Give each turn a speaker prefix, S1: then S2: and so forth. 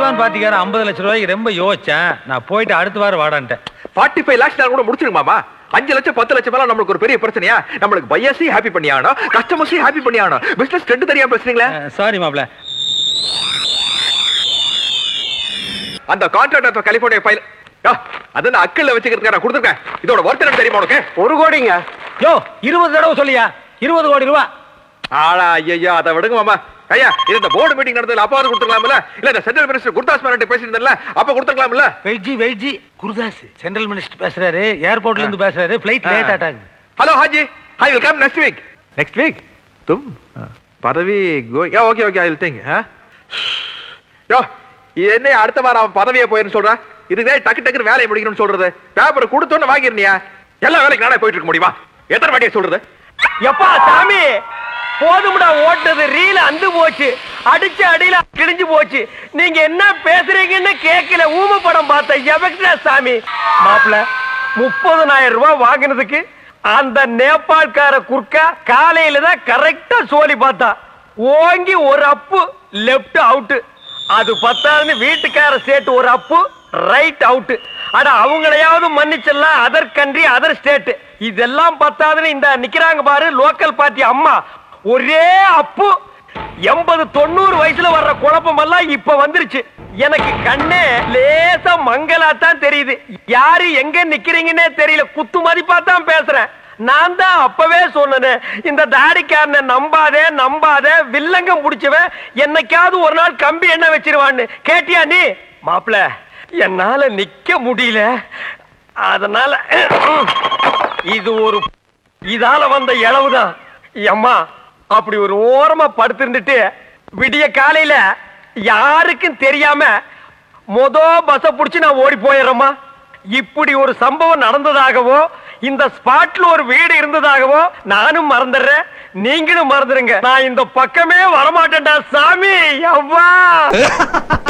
S1: advance பாத்திக்கார ஐம்பது லட்ச ரூபாய்க்கு ரொம்ப யோசிச்சேன் நான் போயிட்டு அடுத்த வாரம் வாடான்ட்டேன்
S2: ஃபார்ட்டி ஃபைவ் லேக்ஸ் கூட முடிச்சிருங்க மாமா அஞ்சு லட்சம் பத்து லட்சம் எல்லாம் நம்மளுக்கு ஒரு பெரிய பிரச்சனையா நம்மளுக்கு பையர்ஸையும் ஹாப்பி பண்ணி ஆகணும் கஸ்டமர்ஸையும் ஹாப்பி பண்ணி ஆகணும் பிசினஸ் ரெண்டு தெரியாம பேசுறீங்களே
S1: சாரி மாப்ள
S2: அந்த கான்ட்ராக்ட் கலிபோர்னியா ஃபைல் அது நான் அக்கல்ல வச்சுக்கிறதுக்கு நான் கொடுத்துருக்கேன் இதோட ஒர்த் என்ன தெரியுமா உனக்கு
S3: ஒரு கோடிங்க
S1: யோ இருபது தடவை சொல்லியா இருபது கோடி ரூபா
S2: ஆளா ஐயா அதை விடுங்க மாமா ஐயா இது இந்த போர்டு மீட்டிங் நடந்ததுல அப்பாவது கொடுத்துக்கலாம்ல இல்ல இந்த சென்ட்ரல் மினிஸ்டர் குர்தாஸ் மேனன் பேசியிருந்தல அப்ப கொடுத்துக்கலாம்ல
S1: வெயிட்ஜி வெயிட்ஜி குருதாஸ் சென்ட்ரல் மினிஸ்டர் பேசுறாரு ஏர்போர்ட்ல இருந்து பேசுறாரு ஃபிளைட் லேட் ஆட்டாங்க
S2: hello Haji I will come next week next week தும் பதவி going okay okay I will think யோ இது என்ன அடுத்த வாரம் அவன் பதவியை போயிருன்னு சொல்றான் இதுக்கு டக்கு டக்குன்னு வேலையை முடிக்கணும்னு சொல்றது பேப்பர் கொடுத்தோன்னு வாங்கிருந்தியா எல்லா வேலைக்கு நானே போயிட்டு இருக்க முடியுமா எத்தனை வாட்டியை சொல்றது
S3: எப்பா சாமி போதும்டா ஓட்டுறது ரீல அந்து போச்சு அடிச்ச அடியில கிழிஞ்சு போச்சு நீங்க என்ன பேசுறீங்கன்னு கேட்கல ஊம படம் பார்த்த எவக்டா சாமி மாப்பிள முப்பதனாயிரம் ரூபாய் வாங்கினதுக்கு அந்த நேபாள்கார குறுக்கா காலையில தான் கரெக்டா சோலி பார்த்தா ஓங்கி ஒரு அப்பு லெஃப்ட் அவுட் அது பத்தாதுன்னு வீட்டுக்கார சேர்த்து ஒரு அப்பு ரைட் அவுட் அட அவங்களையாவது மன்னிச்சிடலாம் அதர் கண்ட்ரி அதர் ஸ்டேட் இதெல்லாம் பத்தாதுன்னு இந்த நிக்கிறாங்க பாரு லோக்கல் பார்ட்டி அம்மா ஒரே அப்பு எண்பது தொண்ணூறு வயசுல வர்ற குழப்பம் எல்லாம் இப்ப வந்துருச்சு எனக்கு கண்ணே லேசா மங்களா தான் தெரியுது யாரு எங்க நிக்கிறீங்கன்னே தெரியல குத்து மதிப்பா தான் பேசுறேன் நான் தான் அப்பவே சொன்னேன் இந்த தாடிக்காரனை நம்பாதே நம்பாதே வில்லங்கம் புடிச்சவன் என்னைக்காவது ஒரு நாள் கம்பி என்ன வச்சிருவான்னு கேட்டியா நீ மாப்பிள என்னால நிக்க முடியல அதனால இது ஒரு இதால வந்த இளவுதான் அம்மா அப்படி ஒரு ஓரமா படுத்திருந்துட்டு விடிய காலையில யாருக்கும் தெரியாம மொத பஸ்ஸ புடிச்சு நான் ஓடி போயிடுறேம்மா இப்படி ஒரு சம்பவம் நடந்ததாகவோ இந்த ஸ்பாட்ல ஒரு வீடு இருந்ததாகவோ நானும் மறந்துடுறேன் நீங்களும் மறந்துடுங்க நான் இந்த பக்கமே வரமாட்டேன்டா சாமி அவ்வா